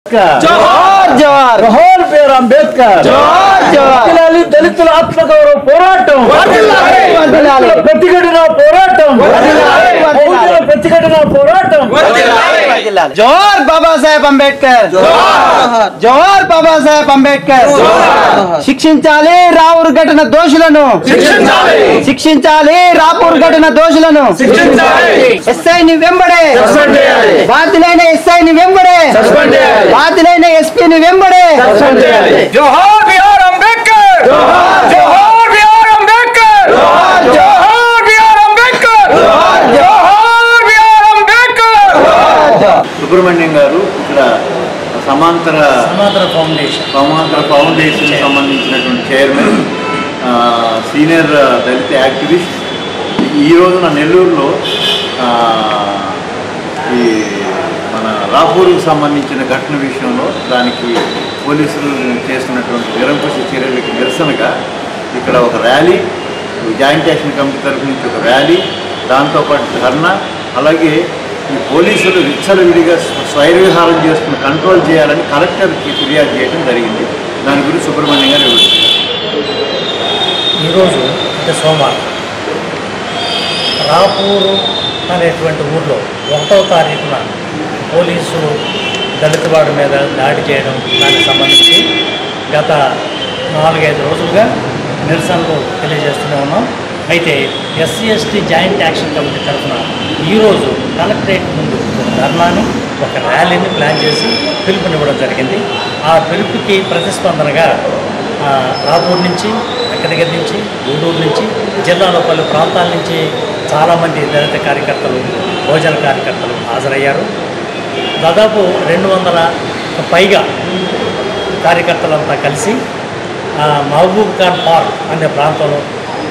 జోహార్ జోహార్ జోహార్ పేరు అంబేద్కర్ జోహార్ జోహార్ వర్ధిల్లాలి దళితుల ఆత్మగౌరవ పోరాటం వర్ధిల్లాలి. వర్ధిల్లాలి. దళితుల ప్రతిఘటన పోరాటం వర్ధిల్లాలి. బహుజన ప్రతిఘటన పోరాటం జోహార్ బాబా సాహెబ్ అంబేద్కర్ జోహార్ బాబా సాహెబ్ అంబేద్కర్ శిక్షించాలి రావూర్ ఘటన దోషులను శిక్షించాలి రాపూర్ ఘటన దోషులను ఎస్ఐని వెంబడే Suspend చేయాలి. బాధ్యులైన ఎస్ఐని వెంబడే Suspend చేయాలి. బాధ్యులైన ఎస్పీని వెంబడే సస్పెండ్ చేయాలి. జోహార్ బిఆర్ అంబేద్కర్ జోహార్ బిఆర్ అంబేద్కర్ జోహార్ బిఆర్ అంబేద్కర్ జోహార్ బిఆర్ అంబేద్కర్ సుబ్రహ్మణ్యం గారు ఇక్కడ సమాంతర సమాంతర ఫౌండేషన్ సమాంతర ఫౌండేషన్ సంబంధించినటువంటి చైర్మన్ ఆ, సీనియర్ దళిత యాక్టివిస్ట్ ఈ రోజున నెల్లూరులో ఆ, ఈ మన రాపూర్కు సంబంధించిన ఘటన విషయంలో దానికి పోలీసులు చేస్తున్నటువంటి నిరంకుశ చర్యలకు నిరసనగా ఇక్కడ ఒక ర్యాలీ జాయింట్ యాక్షన్ కమిటీ తరఫు నుంచి ఒక ర్యాలీ దాంతోపాటు ధర్నా అలాగే ఈ పోలీసులు విచ్చలవిడిగా స్వైర విహారం చేస్తున్న కంట్రోల్ చేయాలని కలెక్టర్కి ఫిర్యాదు చేయడం జరిగింది దాని గురించి సుబ్రహ్మణ్యం గారు వివరిస్తారు ఈరోజు అంటే సోమవారం రాపూరు అనేటువంటి ఊర్లో ఒకటో తారీఖున పోలీసులు దళితవాడి మీద దాడి చేయడం దానికి సంబంధించి గత నాలుగైదు రోజులుగా నిరసనలు తెలియజేస్తూనే ఉన్నాం అయితే SC ST joint action committee తరఫున ఈరోజు కలెక్టరేట్ ముందు ఒక ధర్నాని ఒక ర్యాలీని ప్లాన్ చేసి పిలుపునివ్వడం జరిగింది ఆ పిలుపుకి ప్రతిస్పందనగా ఆ, రాపూర్ నుంచి వెంకటగిరి నుంచి గూడూరు నుంచి జిల్లాలో పలు ప్రాంతాల నుంచి చాలామంది దళిత కార్యకర్తలు భోజన కార్యకర్తలు హాజరయ్యారు దాదాపు రెండు వందల పైగా కార్యకర్తలంతా కలిసి ఆ, మహబూబ్ ఖాన్ పార్క్ అనే ప్రాంతంలో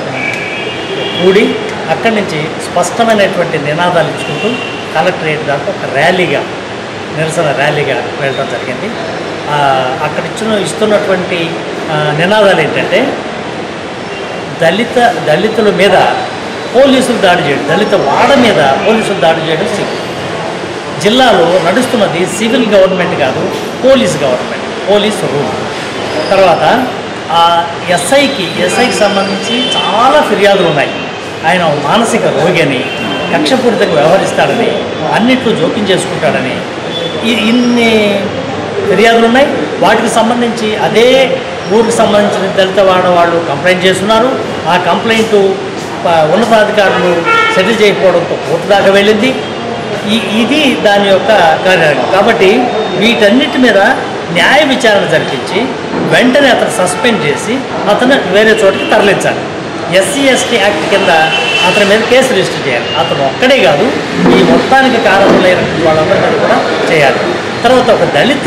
కూడి అక్కడి నుంచి స్పష్టమైనటువంటి నినాదాలు ఇచ్చుకుంటూ కలెక్టరేట్ దాకా ఒక ర్యాలీగా నిరసన ర్యాలీగా వెళ్ళడం జరిగింది ఆ, అక్కడ ఇచ్చిన ఇస్తున్నటువంటి ఆ, నినాదాలు ఏంటంటే దళిత దళితుల మీద పోలీసులు దాడి చేయడం దళిత వాడ మీద పోలీసులు దాడి చేయడం సిగ్గు జిల్లాలో నడుస్తున్నది సివిల్ గవర్నమెంట్ కాదు పోలీస్ గవర్నమెంట్ పోలీస్ రూల్ తర్వాత ఆ ఎస్ఐకి ఎస్ఐకి సంబంధించి చాలా ఫిర్యాదులు ఉన్నాయి ఆయన ఒక మానసిక రోగి అని కక్షపూరితంగా వ్యవహరిస్తాడని అన్నిట్లో జోక్యం చేసుకుంటాడని ఇ- ఇన్ని ఫిర్యాదులు ఉన్నాయి వాటికి సంబంధించి అదే ఊరికి సంబంధించిన దళిత వాడ వాళ్ళు కంప్లైంట్ చేస్తున్నారు ఆ కంప్లైంట్ ప- ఉన్నతాధికారులు సెటిల్ చేయకపోవడంతో కోర్టు దాకా వెళ్ళింది ఈ ఇది దాని యొక్క కార్యాలయం కాబట్టి వీటన్నిటి మీద న్యాయ విచారణ జరిపించి వెంటనే అతను సస్పెండ్ చేసి అతను వేరే చోటికి తరలించాలి ఎస్సీ ఎస్టీ యాక్ట్ కింద అతని మీద కేసు రిజిస్టర్ చేయాలి అతను ఒక్కడే కాదు ఈ మొత్తానికి కారణములైన వాళ్ళందరి మీద కూడా చేయాలి తర్వాత ఒక దళిత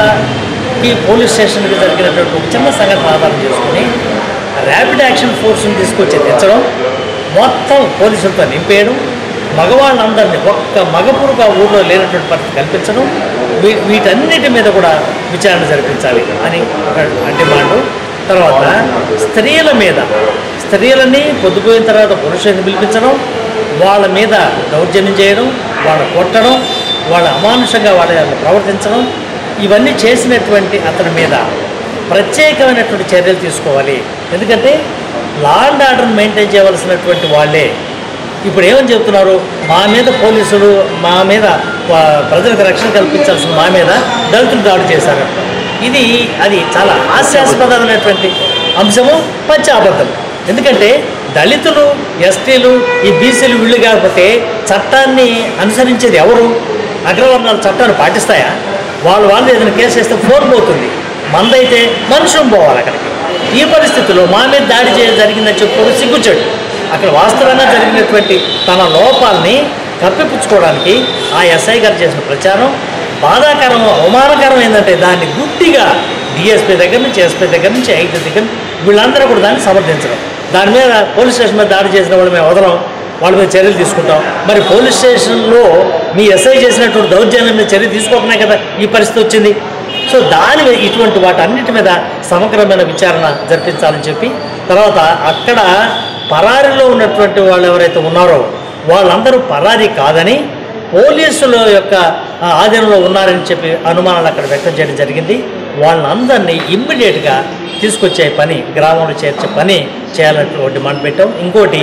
వాళ్ళకి పోలీస్ స్టేషన్కి జరిగినటువంటి ఒక చిన్న సంఘటన ఆధారం చేసుకుని ర్యాపిడ్ యాక్షన్ ఫోర్స్ని తీసుకొచ్చి తెచ్చడం మొత్తం పోలీసులతో నింపేయడం మగవాళ్ళందరినీ ఒక్క మగపురుగు ఆ ఊళ్ళో లేనటువంటి పరిస్థితి కల్పించడం వీ- వీటన్నిటి మీద కూడా విచారణ జరిపించాలి అని ఒక డిమాండ్ తర్వాత స్త్రీల మీద స్త్రీలని పొద్దుపోయిన తర్వాత పురుషులను పిలిపించడం వాళ్ళ మీద దౌర్జన్యం చేయడం వాళ్ళ కొట్టడం వాళ్ళ అమానుషంగా వాళ్ళ ప్రవర్తించడం ఇవన్నీ చేసినటువంటి అతని మీద ప్రత్యేకమైనటువంటి చర్యలు తీసుకోవాలి ఎందుకంటే లా అండ్ ఆర్డర్ మెయింటైన్ చేయవలసినటువంటి వాళ్ళే ఇప్పుడు ఏమని చెప్తున్నారు మా మీద పోలీసులు మా మీద ఆ, ప్రజలకు రక్షణ కల్పించాల్సిన మా మీద దళితులు దాడి చేశారు ఇది అది చాలా హాస్యాస్పదమైనటువంటి అంశము పచ్చి అబద్ధం ఎందుకంటే దళితులు ఎస్టీలు ఈ బీసీలు వీళ్ళు కాకపోతే చట్టాన్ని అనుసరించేది ఎవరు అగ్రవర్ణాలు చట్టాన్ని పాటిస్తాయా వాళ్ళు వాళ్ళు ఏదైనా కేసు వేస్తే ఫోన్ పోతుంది మందైతే మనుషులు పోవాలి అక్కడికి ఈ పరిస్థితిలో మా మీద దాడి చేయ జరిగిందని చెప్పుకోవడం సిగ్గుచెడు అక్కడ వాస్తవంగా జరిగినటువంటి తన లోపాలని కప్పిపుచ్చుకోవడానికి ఆ ఎస్ఐ గారు చేసిన ప్రచారం బాధాకరం అవమానకరం ఏంటంటే దాన్ని గుడ్డిగా డిఎస్పీ దగ్గర నుంచి ఎస్పీ దగ్గర నుంచి ఐటీ దగ్గర నుంచి వీళ్ళందరూ కూడా దాన్ని సమర్థించడం దాని మీద పోలీస్ స్టేషన్ మీద దాడి చేసిన వాళ్ళు మేము వదలం వాళ్ళ మీద చర్యలు తీసుకుంటాం మరి పోలీస్ స్టేషన్లో మీ ఎస్ఐ చేసినటువంటి దౌర్జన్యం మీద చర్య తీసుకోకనే కదా ఈ పరిస్థితి వచ్చింది సో దాని మీద ఇటువంటి వాటన్నిటి మీద సమగ్రమైన విచారణ జరిపించాలని చెప్పి తర్వాత అక్కడ పరారీలో ఉన్నటువంటి వాళ్ళు ఎవరైతే ఉన్నారో వాళ్ళందరూ పరారీ కాదని పోలీసుల యొక్క ఆ, ఆధీనంలో ఉన్నారని చెప్పి అనుమానాలు అక్కడ వ్యక్తం చేయడం జరిగింది వాళ్ళందరినీ ఇమ్మీడియట్గా తీసుకొచ్చే పని గ్రామంలో చేర్చే పని చేయాలంటూ ఒక డిమాండ్ పెట్టాం ఇంకోటి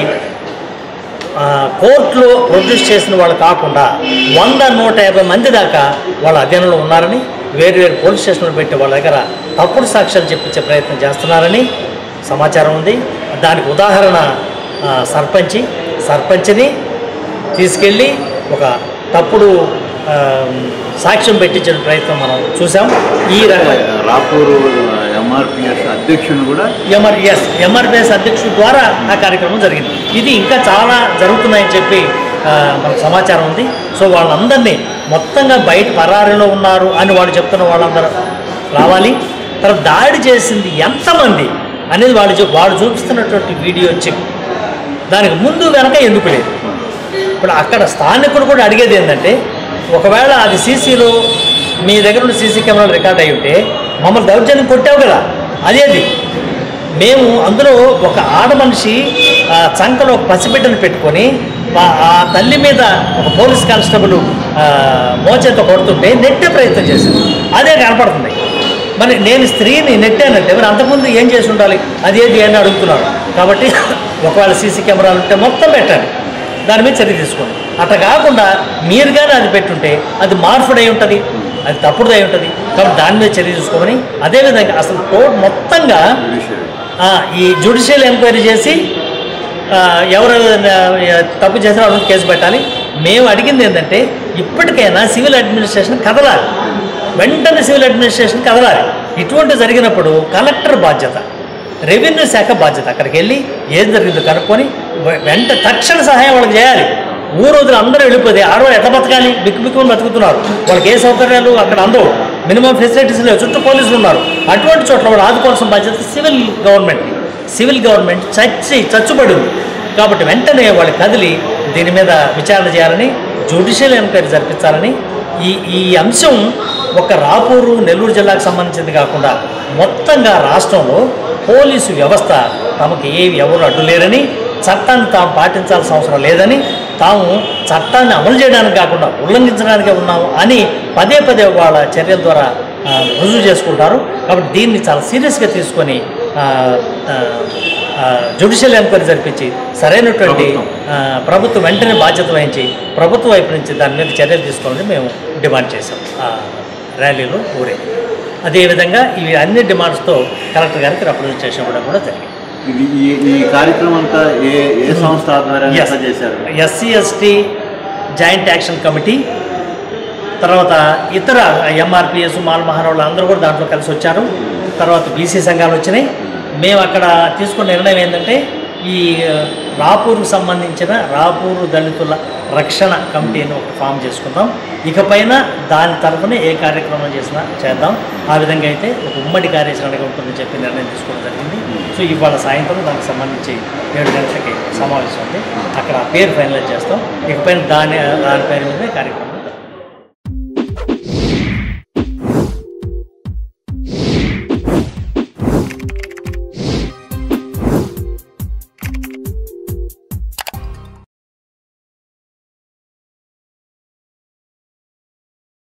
ఆ, కోర్టులో ప్రొడ్యూస్ చేసిన వాళ్ళు కాకుండా వంద నూట యాభై మంది దాకా వాళ్ళ అధీనంలో ఉన్నారని వేరు వేరు పోలీస్ స్టేషన్లు పెట్టి వాళ్ళ దగ్గర తప్పుడు సాక్ష్యాలు చెప్పించే ప్రయత్నం చేస్తున్నారని సమాచారం ఉంది దానికి ఉదాహరణ ఆ, సర్పంచి సర్పంచ్ని తీసుకెళ్ళి ఒక తప్పుడు ఆ, సాక్ష్యం పెట్టించిన ప్రయత్నం మనం చూసాం ఈ రకమైన రాపూరు ఎంఆర్పిఎస్ అధ్యక్షుని కూడా ఎంఆర్ఎస్ ఎంఆర్పిఎస్ అధ్యక్షుడు ద్వారా ఆ కార్యక్రమం జరిగింది ఇది ఇంకా చాలా జరుగుతున్నాయని చెప్పి ఆ, మనకు సమాచారం ఉంది సో వాళ్ళందరినీ మొత్తంగా బయట పరారీలో ఉన్నారు అని వాళ్ళు చెప్తున్న వాళ్ళందరూ రావాలి తర్వాత దాడి చేసింది ఎంతమంది అనేది వాళ్ళు చూ- వాళ్ళు చూపిస్తున్నటువంటి వీడియో చెక్ దానికి ముందు వెనక ఎందుకు లేదు ఇప్పుడు అక్కడ స్థానికుడు కూడా అడిగేది ఏంటంటే ఒకవేళ అది సీసీలో మీ దగ్గర ఉన్న సీసీ కెమెరాలు రికార్డ్ అయి ఉంటే మమ్మల్ని దౌర్జన్యం కొట్టావు కదా అదేది మేము అందులో ఒక ఆడ మనిషి ఆ, చంకలో ఒక పసిబిడ్డను పెట్టుకొని ఆ- ఆ తల్లి మీద ఒక పోలీస్ కానిస్టేబుల్ ఆ, మోచేత కొడుతుంటే నెట్టే ప్రయత్నం చేశాను అదే కనపడుతుంది మరి నేను స్త్రీని నెట్టానంటే మరి అంతకుముందు ఏం చేసి ఉండాలి అది ఏది అని అడుగుతున్నారు కాబట్టి ఒకవేళ సీసీ కెమెరాలు ఉంటే మొత్తం పెట్టండి దాని మీద చర్య తీసుకోండి అట్లా కాకుండా మీరు కానీ అది పెట్టుంటే అది మార్పుడు అయి ఉంటుంది అది తప్పుడు అయి ఉంటుంది కాబట్టి దాని మీద చర్య తీసుకోమని అదేవిధంగా అసలు టోట్ మొత్తంగా judiciary. ఆ, ఈ జ్యుడిషియల్ ఎంక్వైరీ చేసి ఆ, ఎవరు ఆ, తప్పు చేసినా వాళ్ళ మీద కేసు పెట్టాలి మేము అడిగింది ఏంటంటే ఇప్పటికైనా సివిల్ అడ్మినిస్ట్రేషన్ కదలాలి వెంటనే సివిల్ అడ్మినిస్ట్రేషన్ కదలాలి ఇటువంటి జరిగినప్పుడు కలెక్టర్ బాధ్యత రెవెన్యూ శాఖ బాధ్యత అక్కడికి వెళ్ళి ఏం జరిగిందో కనుక్కొని వె- వెంట తక్షణ సహాయం వాళ్ళకి చేయాలి ఊరు రోజులు అందరూ వెళ్ళిపోతే ఆడవాళ్ళు ఎట్లా బతకాలి బిక్కు బిక్కుని బతుకుతున్నారు వాళ్ళకి ఏ సౌకర్యాలు అక్కడ అందవు మినిమం ఫెసిలిటీస్ లేవు చుట్టూ పోలీసులు ఉన్నారు అటువంటి చోట్ల వాళ్ళు ఆదుకోవాల్సిన బాధ్యత సివిల్ గవర్నమెంట్ సివిల్ గవర్నమెంట్ చచ్చి చచ్చుబడింది కాబట్టి వెంటనే వాళ్ళు కదిలి దీని మీద విచారణ చేయాలని జ్యుడిషియల్ ఎంక్వైరీ జరిపించాలని ఈ ఈ అంశం ఒక రాపూరు నెల్లూరు జిల్లాకు సంబంధించింది కాకుండా మొత్తంగా రాష్ట్రంలో పోలీసు వ్యవస్థ తమకు ఏవి ఎవరు అడ్డు లేరని చట్టాన్ని తాము పాటించాల్సిన అవసరం లేదని తాము చట్టాన్ని అమలు చేయడానికి కాకుండా ఉల్లంఘించడానికే ఉన్నాము అని పదే పదే వాళ్ళ చర్యల ద్వారా ఆ, రుజువు చేసుకుంటారు కాబట్టి దీన్ని చాలా సీరియస్గా తీసుకొని జ్యుడిషియల్ ఎంక్వైరీ జరిపించి సరైనటువంటి ప్రభుత్వం. ఆ, ప్రభుత్వం వెంటనే బాధ్యత వహించి ప్రభుత్వం వైపు నుంచి దాని మీద చర్యలు తీసుకోవాలని మేము డిమాండ్ చేశాం ఆ ర్యాలీలో ఊరే అదేవిధంగా ఇవి అన్ని డిమాండ్స్తో కలెక్టర్ గారికి రిప్రజెంటేషన్ ఇవ్వడం కూడా జరిగింది ఇది ఈ ఈ కార్యక్రమం అంతా ఏ ఏ సంస్థ ఆధ్వర్యంలో ఎట్లా చేశారు SC ST joint action committee తర్వాత ఇతర ఎంఆర్పిఎస్ మాల్ మహారావులు అందరూ కూడా దాంట్లో కలిసి వచ్చారు తర్వాత బీసీ సంఘాలు వచ్చినాయి మేము అక్కడ తీసుకున్న నిర్ణయం ఏంటంటే ఈ రాపూర్కు సంబంధించిన రాపూరు దళితుల రక్షణ కమిటీని ఒకటి ఫామ్ చేసుకుందాం ఇకపైన దాని తరఫున ఏ కార్యక్రమం చేసినా చేద్దాం ఆ విధంగా అయితే ఒక ఉమ్మడి కార్యాచరణగా ఉంటుందని చెప్పి నిర్ణయం తీసుకోవడం జరిగింది సో ఇవాళ సాయంత్రం దానికి సంబంధించి ఏడు గంటలకి సమావేశం ఉంది అక్కడ ఆ పేరు ఫైనలైజ్ చేస్తాం ఇకపైన దాని దాని పేరు మీద కార్యక్రమం